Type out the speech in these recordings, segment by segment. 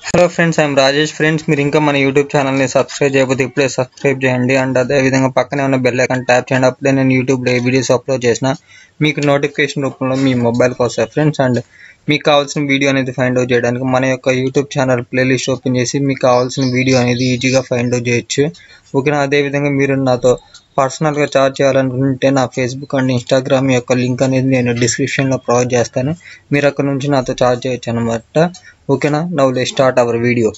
hello friends I'm Rajesh friends మీరు ఇంకా మన యూట్యూబ్ ఛానల్ని సబ్స్క్రైబ్ చేయకపోతే ఇప్పుడే సబ్స్క్రైబ్ చేయండి అండ్ అదే విధంగా పక్కనే ఉన్న బెల్ ఐకాన్ ట్యాప్ చేయండి అప్పుడే నేను యూట్యూబ్లో ఏ వీడియోస్ అప్లోడ్ చేసినా మీకు నోటిఫికేషన్ రూపంలో మీ మొబైల్కి వస్తాయి ఫ్రెండ్స్ అండ్ మీకు కావాల్సిన వీడియో అనేది ఫైండ్ అవుట్ చేయడానికి మన యొక్క యూట్యూబ్ ఛానల్ ప్లేలిస్ట్ ఓపెన్ చేసి మీకు కావాల్సిన వీడియో అనేది ఈజీగా ఫైండ్ అవుట్ చేయొచ్చు ఓకేనా అదేవిధంగా మీరు నాతో పర్సనల్గా చార్జ్ చేయాలనుకుంటే నా ఫేస్బుక్ అండ్ ఇన్స్టాగ్రామ్ యొక్క లింక్ అనేది నేను డిస్క్రిప్షన్లో ప్రొవైడ్ చేస్తాను మీరు అక్కడ నుంచి నాతో చార్జ్ చేయొచ్చు అనమాట ఓకేనా now let start our video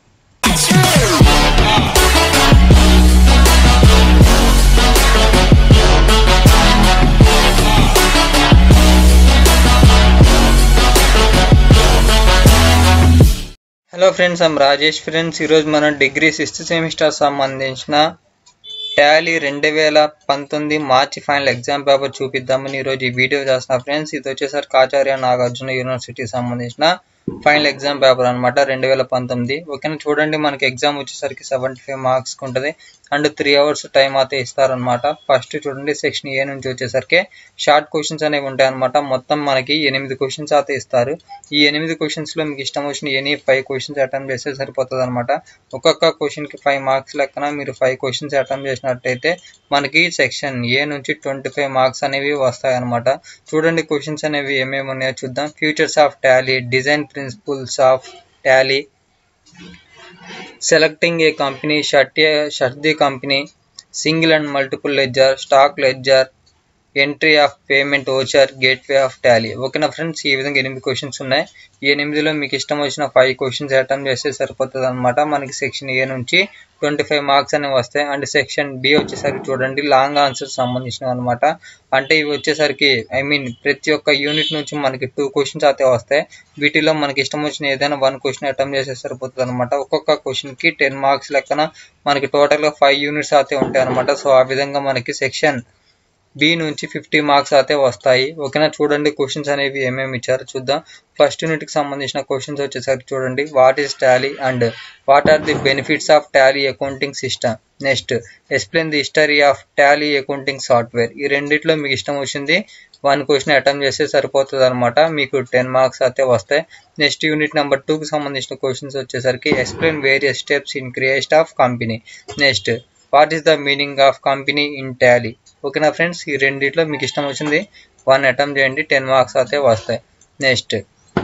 hello friends I'm Rajesh friends ఈరోజు మనం డిగ్రీ సిక్స్త్ సెమిస్టర్ సంబంధించిన టాలీ రెండు వేల పంతొమ్మిది మార్చి ఫైనల్ ఎగ్జామ్ పేపర్ చూపిద్దామని ఈరోజు ఈ వీడియో చేస్తున్నా ఫ్రెండ్స్ ఇది వచ్చేసరికి ఆచార్య నాగార్జున యూనివర్సిటీకి సంబంధించిన ఫైనల్ ఎగ్జామ్ పేపర్ అనమాట రెండు వేల పంతొమ్మిది ఓకేనా చూడండి మనకి ఎగ్జామ్ వచ్చేసరికి సెవెంటీ ఫైవ్ మార్క్స్ ఉంటుంది అండ్ త్రీ అవర్స్ టైం అయితే ఇస్తారనమాట ఫస్ట్ చూడండి సెక్షన్ ఏ నుంచి వచ్చేసరికి షార్ట్ క్వశ్చన్స్ అనేవి ఉంటాయన్నమాట మొత్తం మనకి ఎనిమిది క్వశ్చన్స్ అయితే ఇస్తారు ఈ ఎనిమిది క్వశ్చన్స్లో మీకు ఇష్టం వచ్చిన ఎనీ ఫైవ్ క్వశ్చన్స్ అటెంప్ట్ చేస్తే సరిపోతుంది అనమాట ఒక్కొక్క క్వశ్చన్కి ఫైవ్ మార్క్స్ లెక్కన మీరు ఫైవ్ క్వశ్చన్స్ అటెంప్ట్ చేసినట్టయితే మనకి సెక్షన్ ఏ నుంచి ట్వంటీ ఫైవ్ మార్క్స్ అనేవి వస్తాయి అనమాట చూడండి క్వశ్చన్స్ అనేవి ఏమేమి ఉన్నాయో చూద్దాం features of Tally design principles of Tally selecting a company shut shut the company single and multiple ledger stock ledger entry of payment voucher gateway of Tally ఓకేనా friends ఈ విధంగా ఎనిమిది క్వశ్చన్స్ ఉన్నాయి ఈ ఎనిమిదిలో మీకు ఇష్టం వచ్చిన ఫైవ్ క్వశ్చన్స్ అటెంప్ట్ చేస్తే సరిపోతుంది అనమాట మనకి సెక్షన్ ఏ నుంచి ట్వంటీ ఫైవ్ మార్క్స్ అనేవి వస్తాయి అండ్ సెక్షన్ బి వచ్చేసరికి చూడండి లాంగ్ ఆన్సర్స్ సంబంధించినవి అనమాట అంటే ఇవి వచ్చేసరికి ఐ మీన్ ప్రతి ఒక్క యూనిట్ నుంచి మనకి టూ క్వశ్చన్స్ అయితే వస్తాయి వీటిలో మనకి ఇష్టం వచ్చిన ఏదైనా వన్ క్వశ్చన్ అటెంప్ట్ చేస్తే సరిపోతుంది అనమాట ఒక్కొక్క క్వశ్చన్కి టెన్ మార్క్స్ లెక్కన మనకి టోటల్గా ఫైవ్ యూనిట్స్ అయితే ఉంటాయి అనమాట సో ఆ విధంగా మనకి సెక్షన్ బి నుంచి ఫిఫ్టీ మార్క్స్ అయితే వస్తాయి ఓకేనా చూడండి క్వశ్చన్స్ అనేవి ఏమేమి ఇచ్చారో చూద్దాం ఫస్ట్ యూనిట్కి సంబంధించిన క్వశ్చన్స్ వచ్చేసరికి చూడండి what is Tally and what are the benefits of Tally accounting system next explain the history of Tally accounting software ఈ రెండిట్లో మీకు ఇష్టం వచ్చింది వన్ క్వశ్చన్ అటెంప్ట్ చేస్తే సరిపోతుంది అనమాట మీకు టెన్ మార్క్స్ అయితే వస్తాయి నెక్స్ట్ యూనిట్ నెంబర్ టూకి సంబంధించిన క్వశ్చన్స్ వచ్చేసరికి explain various steps in creation of company next what is the meaning of company in Tally ఓకేనా ఫ్రెండ్స్ ఈ రెండిట్లో మీకు ఇష్టం వచ్చింది వన్ అటెంప్ట్ చేయండి టెన్ మార్క్స్ అయితే వస్తాయి next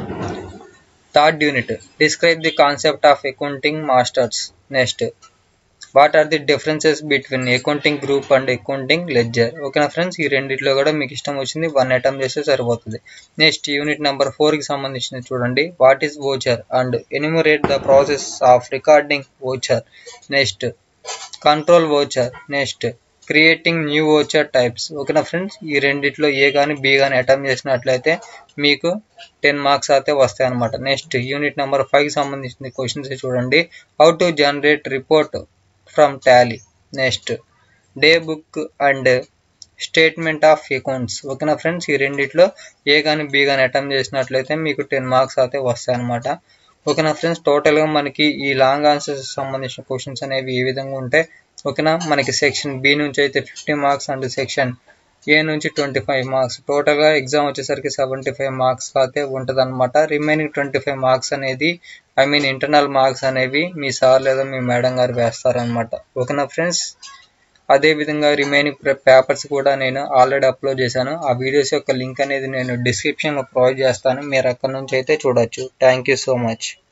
third unit describe the concept of accounting masters next what are the differences between accounting group and accounting ledger ఓకేనా ఫ్రెండ్స్ ఈ రెండిట్లో కూడా మీకు ఇష్టం వచ్చింది వన్ అటెంప్ట్ చేస్తే సరిపోతుంది నెక్స్ట్ యూనిట్ నెంబర్ ఫోర్కి సంబంధించింది చూడండి what is voucher and enumerate the process of recording voucher next control voucher next creating new voucher types ఓకేనా ఫ్రెండ్స్ ఈ రెండిట్లో ఏ కానీ బి కానీ అటెంప్ట్ చేసినట్లయితే మీకు టెన్ మార్క్స్ అయితే వస్తాయి అనమాట నెక్స్ట్ యూనిట్ నెంబర్ ఫైవ్కి సంబంధించిన క్వశ్చన్స్ చూడండి how to generate report from Tally next day book and statement of accounts ఓకేనా ఫ్రెండ్స్ ఈ రెండిట్లో ఏ కానీ బి కానీ అటెంప్ట్ చేసినట్లయితే మీకు టెన్ మార్క్స్ అయితే వస్తాయి అనమాట ఓకేనా ఫ్రెండ్స్ టోటల్గా మనకి ఈ లాంగ్ ఆన్సర్స్ సంబంధించిన క్వశ్చన్స్ అనేవి ఏ విధంగా ఉంటాయి ఓకేనా మనకి సెక్షన్ బి నుంచి అయితే fifty marks and section A నుంచి ట్వంటీ ఫైవ్ మార్క్స్ టోటల్గా ఎగ్జామ్ వచ్చేసరికి సెవెంటీ ఫైవ్ మార్క్స్ అయితే ఉంటుంది అనమాట రిమైనింగ్ ట్వంటీ ఫైవ్ మార్క్స్ అనేది ఐ మీన్ ఇంటర్నల్ మార్క్స్ అనేవి మీ సార్ లేదా మీ మేడం గారు వేస్తారనమాట ఓకేనా ఫ్రెండ్స్ అదేవిధంగా రిమైనింగ్ పేపర్స్ కూడా నేను ఆల్రెడీ అప్లోడ్ చేశాను ఆ వీడియోస్ యొక్క లింక్ అనేది నేను డిస్క్రిప్షన్లో ప్రొవైడ్ చేస్తాను మీరు అక్కడ నుంచి అయితే చూడొచ్చు థ్యాంక్ యూ సో మచ్